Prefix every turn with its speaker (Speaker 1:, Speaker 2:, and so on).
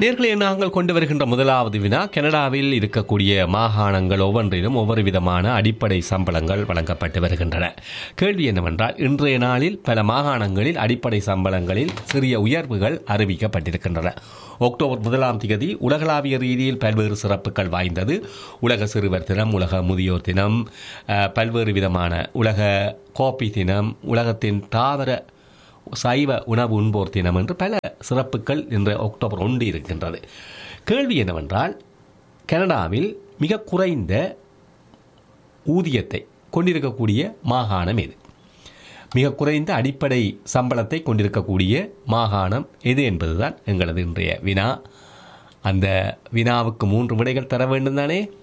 Speaker 1: நேர்களை நாங்கள் கொண்டு வருகின்ற முதலாவது வினா கனடாவில் இருக்கக்கூடிய மாகாணங்கள் ஒவ்வொன்றிலும் ஒவ்வொரு விதமான அடிப்படை சம்பளங்கள் வழங்கப்பட்டு வருகின்றன கேள்வி என்னவென்றால் இன்றைய நாளில் பல மாகாணங்களில் அடிப்படை சம்பளங்களில் சிறிய உயர்வுகள் அறிவிக்கப்பட்டிருக்கின்றன அக்டோபர் முதலாம் தேதி உலகளாவிய ரீதியில் பல்வேறு சிறப்புகள் வாய்ந்தது உலக சிறுவர் தினம் உலக முதியோர் தினம் அஹ், பல்வேறு விதமான உலக கோப்பி தினம் உலகத்தின் தாவர சைவ உணவு உண்போர் தினம் என்று பல சிறப்புகள் இன்று அக்டோபர் ஒன்று இருக்கின்றது கேள்வி என்னவென்றால் கனடாவில் மிக குறைந்த ஊதியத்தை கொண்டிருக்கக்கூடிய மாகாணம் எது மிக குறைந்த அடிப்படை சம்பளத்தை கொண்டிருக்கக்கூடிய மாகாணம் எது என்பதுதான் எங்களது இன்றைய வினா அந்த வினாவுக்கு மூன்று விடைகள் தர வேண்டும் தானே